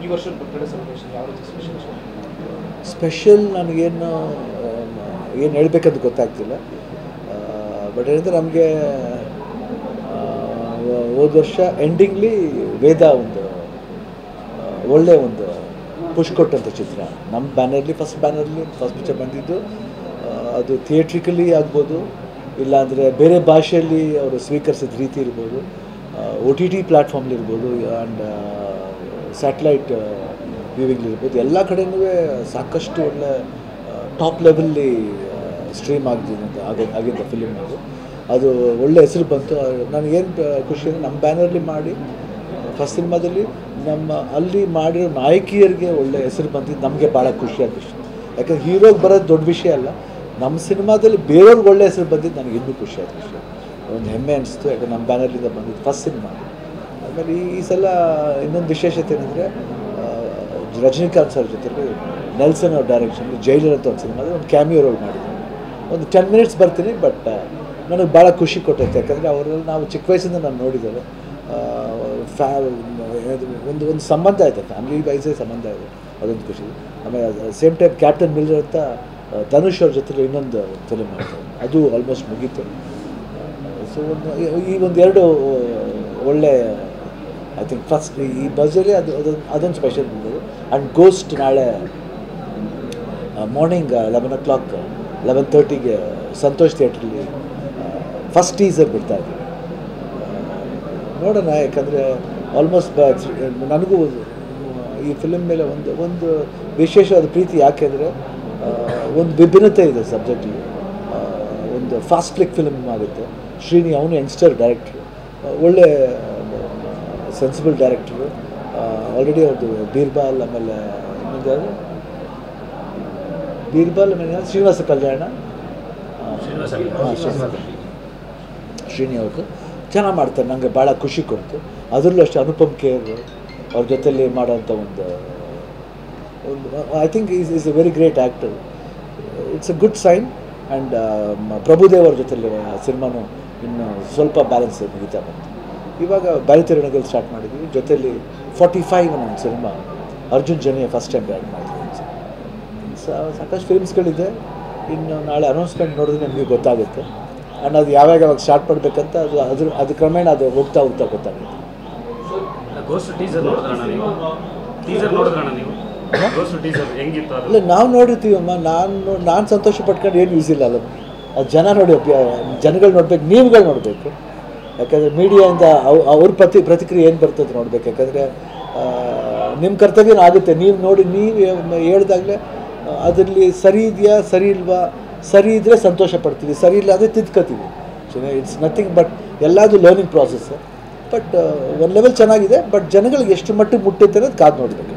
ಈ ವರ್ಷದ birthday celebration ಯಾವ ರೀತಿ ಸ್ಪೆಷಲ್ ಸ್ಪೆಷಲ್ ನನಗೇನು ಏನು ಹೇಳ್ಬೇಕಂತ ಗೊತ್ತಾಗ್ತಿಲ್ಲ ಬಟ್ ಹೇಳಿದ್ರೆ ನಮಗೆ ಹೋದ ವರ್ಷ ಎಂಡಿಂಗ್ಲಿ ವೇದ ಒಂದು ಆ, ಒಳ್ಳೆ ಒಂದು ಪುಷ್ ಕೊಟ್ಟಂಥ ಚಿತ್ರ ನಮ್ಮ ಬ್ಯಾನರ್ಲಿ ಫಸ್ಟ್ ಬ್ಯಾನರ್ಲಿ ಫಸ್ಟ್ ಪಿಕ್ಚರ್ ಬಂದಿದ್ದು ಆ, ಅದು ಥಿಯೇಟ್ರಿಕಲಿ ಆಗ್ಬೋದು ಇಲ್ಲಾಂದರೆ ಬೇರೆ ಭಾಷೆಯಲ್ಲಿ ಅವರು ಸ್ವೀಕರಿಸಿದ ರೀತಿ ಇರ್ಬೋದು ಒ ಟಿ ಟಿ ಪ್ಲ್ಯಾಟ್ಫಾರ್ಮ್ಲಿ ಇರ್ಬೋದು ಆ್ಯಂಡ್ ಸ್ಯಾಟಲೈಟ್ ವ್ಯೂವಿಂಗ್ ಇರ್ಬೋದು ಎಲ್ಲ ಕಡೆನೂ ಸಾಕಷ್ಟು ಒಳ್ಳೆ ಟಾಪ್ ಲೆವೆಲ್ಲಿ ಸ್ಟ್ರೀಮ್ ಆಗ್ತಿದೆ ಅಂತ ಆಗ ಆಗಿದ್ದ ಫಿಲಿಮ್ ಅದು ಅದು ಒಳ್ಳೆ ಹೆಸರು ಬಂತು ನನಗೇನು ಖುಷಿ ಅಂದರೆ ನಮ್ಮ ಬ್ಯಾನರ್ಲಿ ಮಾಡಿ ಫಸ್ಟ್ ಸಿನಿಮಾದಲ್ಲಿ ನಮ್ಮ ಅಲ್ಲಿ ಮಾಡಿರೋ ನಾಯಕಿಯರಿಗೆ ಒಳ್ಳೆ ಹೆಸರು ಬಂದಿದ್ದು ನಮಗೆ ಭಾಳ ಖುಷಿಯಾದ ವಿಷಯ ಯಾಕಂದ್ರೆ ಹೀರೋಗೆ ಬರೋದು ದೊಡ್ಡ ವಿಷಯ ಅಲ್ಲ ನಮ್ಮ ಸಿನಿಮಾದಲ್ಲಿ ಬೇರೆಯವ್ರಿಗೆ ಒಳ್ಳೆ ಹೆಸರು ಬಂದಿದ್ದು ನನಗೆ ಇನ್ನೂ ಖುಷಿಯಾದ ವಿಷಯ ಒಂದು ಹೆಮ್ಮೆ ಅನಿಸ್ತು ಯಾಕಂದ್ರೆ ನಮ್ಮ ಬ್ಯಾನರ್ಲಿಂದ ಬಂದಿದ್ದು ಫಸ್ಟ್ ಸಿನಿಮಾ ಆಮೇಲೆ ಈ ಈ ಸಲ ಇನ್ನೊಂದು ವಿಶೇಷತೆ ಏನಂದರೆ ರಜನಿಕಾಂತ್ ಸರ್ ಜೊತೆಲಿ ನೆಲ್ಸನ್ ಅವ್ರ ಡೈರೆಕ್ಷನ್ ಜೈಲರ್ ಅಂತ ಒಂದು ಸಿನಿಮಾದಲ್ಲಿ ಒಂದು ಕ್ಯಾಮಿಯೋ ರೋಲ್ ಮಾಡಿದ್ದೀನಿ ಒಂದು ಟೆನ್ ಮಿನಿಟ್ಸ್ ಬರ್ತೀನಿ ಬಟ್ ನನಗೆ ಭಾಳ ಖುಷಿ ಕೊಟ್ಟೈತೆ ಯಾಕಂದರೆ ಅವರೆಲ್ಲ ನಾವು ಚಿಕ್ಕ ವಯಸ್ಸಿಂದ ನಾನು ನೋಡಿದ್ದೇವೆ ಆ, ಫ್ಯಾ ಅದು ಒಂದು ಒಂದು ಸಂಬಂಧ ಇದೆ ಫ್ಯಾಮಿಲಿ ವೈಸೇ ಸಂಬಂಧ ಇದೆ ಅದೊಂದು ಖುಷಿ ಆಮೇಲೆ ಸೇಮ್ ಟೈಮ್ ಕ್ಯಾಪ್ಟನ್ ಮಿಲ್ಲರ್ ಅಂತ ಆ, ಧನುಷ್ ಅವ್ರ ಜೊತೆ ಇನ್ನೊಂದು ಫಿಲ್ಮ್ ಮಾಡ್ತಾರೆ ಅದು ಆಲ್ಮೋಸ್ಟ್ ಮುಗೀತು ಸೊ ಒಂದು ಈ- ಈ ಒಂದು ಎರಡು ಒಳ್ಳೆ ಐ ಥಿಂಕ್ ಫಸ್ಟ್ ಈ ಬಸ್ಸಲ್ಲಿ ಅದು ಅದೊಂದು ಅದೊಂದು ಸ್ಪೆಷಲ್ ಬಂದದು ಆ್ಯಂಡ್ ಗೋಸ್ಟ್ ನಾಳೆ morning eleven o'clock eleven ತರ್ಟಿಗೆ ಸಂತೋಷ್ ಥಿಯೇಟ್ರಲ್ಲಿ ಫಸ್ಟ್ ಟೀಸರ್ ಬಿಡ್ತಾ ಇದ್ದೀವಿ ನೋಡೋಣ ಯಾಕಂದರೆ ಆಲ್ಮೋಸ್ಟ್ ನನಗೂ ಈ ಫಿಲ್ಮ್ ಮೇಲೆ ಒಂದು ಒಂದು ವಿಶೇಷವಾದ ಪ್ರೀತಿ ಯಾಕೆಂದರೆ ಒಂದು ವಿಭಿನ್ನತೆ ಇದೆ ಸಬ್ಜೆಕ್ಟಲ್ಲಿ ಒಂದು ಫಾಸ್ಟ್ ಕ್ಲಿಕ್ ಫಿಲ್ಮ್ ಆಗುತ್ತೆ ಶ್ರೀನಿ ಅವನು ಯಂಗ್ಸ್ಟರ್ ಡೈರೆಕ್ಟ್ರು ಒಳ್ಳೆ ಸೆನ್ಸಿಬಲ್ ಡೈರೆಕ್ಟ್ರು ಆಲ್ರೆಡಿ ಅವ್ರದ್ದು ಬೀರ್ಬಾಲ್ ಆಮೇಲೆ ಇನ್ನೊಂದು ಯಾವುದು ಬೀರ್ಬಾಲ್ ಆಮೇಲೆ ಯಾವ್ದು? ಶ್ರೀನಿವಾಸ ಕಲ್ಯಾಣ ಆ, ಹಾ, ಶ್ರೀನಿವಾಸ ಶ್ರೀನಿ ಅವ್ರದ್ದು ಚೆನ್ನಾಗಿ ಮಾಡ್ತಾರೆ ನನಗೆ ಭಾಳ ಖುಷಿ ಕೊಡ್ತು ಅದರಲ್ಲೂ ಅಷ್ಟೇ ಅನುಪಮ್ ಖೇರ್ ಅವ್ರ ಜೊತೆಲಿ ಮಾಡೋಂಥ ಒಂದು ಒಂದು I think is is a very great actor it's a good sign and Prabhudev ಅವ್ರ ಜೊತೆಲಿ ಸಿನಿಮಾನು ಇನ್ನು ಸ್ವಲ್ಪ ಬ್ಯಾಲೆನ್ಸ್ ಮುಗಿತಾ ಬಂತು ಇವಾಗ ಬ್ಯಾಲಿತಿರಣಗಳು ಸ್ಟಾರ್ಟ್ ಮಾಡಿದ್ವಿ ಜೊತೆಲಿ ಫಾರ್ಟಿ ಫೈವ್ ಅನ್ನೋ ಒಂದು ಸಿನಿಮಾ ಅರ್ಜುನ್ ಜನಿಯ ಫಸ್ಟ್ ಟೈಮ್ ಬ್ಯಾಡ್ ಮಾಡಿದ್ವಿ ಸಾ- ಸಾಕಷ್ಟು ಫಿಲ್ಮ್ಸ್ಗಳಿದೆ ಇನ್ನು ನಾಳೆ ಅನೌನ್ಸ್ಮೆಂಟ್ ನೋಡಿದ್ರೆ ನಿಮಗೆ ಗೊತ್ತಾಗುತ್ತೆ ಆ್ಯಂಡ್ ಅದು ಯಾವಾಗ ಯಾವಾಗ ಸ್ಟಾರ್ಟ್ ಮಾಡಬೇಕಂತ ಅದು ಅದ್ರ ಅದು ಕ್ರಮೇಣ ಅದು ಹೋಗ್ತಾ ಹೋಗ್ತಾ ಗೊತ್ತಾಗುತ್ತೆ ಗೋಸ್ಟ್ ಟೀಸರ್ ನೋಡಿದ್ರಣ್ಣ ನೀವು ಟೀಸರ್ ನೋಡಿದ್ರಣ್ಣ ನೀವು ಗೋಸ್ಟ್ ಟೀಸರ್ ಹೆಂಗಿತ್ತು ಅದು ಇಲ್ಲ ನಾವು ನೋಡಿರ್ತೀವಮ್ಮ ನಾನು ನಾನು ಸಂತೋಷ ಪಟ್ಕೊಂಡು ಏನು ಯೂಸ್ ಇಲ್ಲ ಅಲ್ಲ ಅದು ಜನ ನೋಡಿ ಜನಗಳು ನೋಡ್ಬೇಕು ನೀವುಗಳು ನೋಡಬೇಕು ಯಾಕಂದರೆ ಮೀಡಿಯಾಯಿಂದ ಅವ್ ಅವ್ರ ಪ್ರತಿ ಪ್ರತಿಕ್ರಿಯೆ ಏನು ಬರ್ತದೆ ನೋಡ್ಬೇಕು ಯಾಕಂದರೆ ನಿಮ್ಮ ಕರ್ತವ್ಯ ಆಗುತ್ತೆ ನೀವು ನೋಡಿ ನೀವು ಹೇಳ್ದಾಗಲೇ ಅದರಲ್ಲಿ ಸರಿ ಇದೆಯಾ ಸರಿ ಇಲ್ವಾ ಸರಿ ಇದ್ದರೆ ಸಂತೋಷ ಪಡ್ತೀವಿ ಸರಿ ಇಲ್ಲ ಅಂದರೆ ತಿದ್ಕೋತೀವಿ ಇಟ್ಸ್ ನಥಿಂಗ್ ಬಟ್ ಎಲ್ಲದು ಲರ್ನಿಂಗ್ ಪ್ರಾಸೆಸ್ ಬಟ್ ಒಂದು ಲೆವೆಲ್ ಚೆನ್ನಾಗಿದೆ ಬಟ್ ಜನಗಳಿಗೆ ಎಷ್ಟು ಮಟ್ಟಿಗೆ ಮುಟ್ಟುತ್ತೆ ಅನ್ನೋದು ಕಾದು ನೋಡಬೇಕು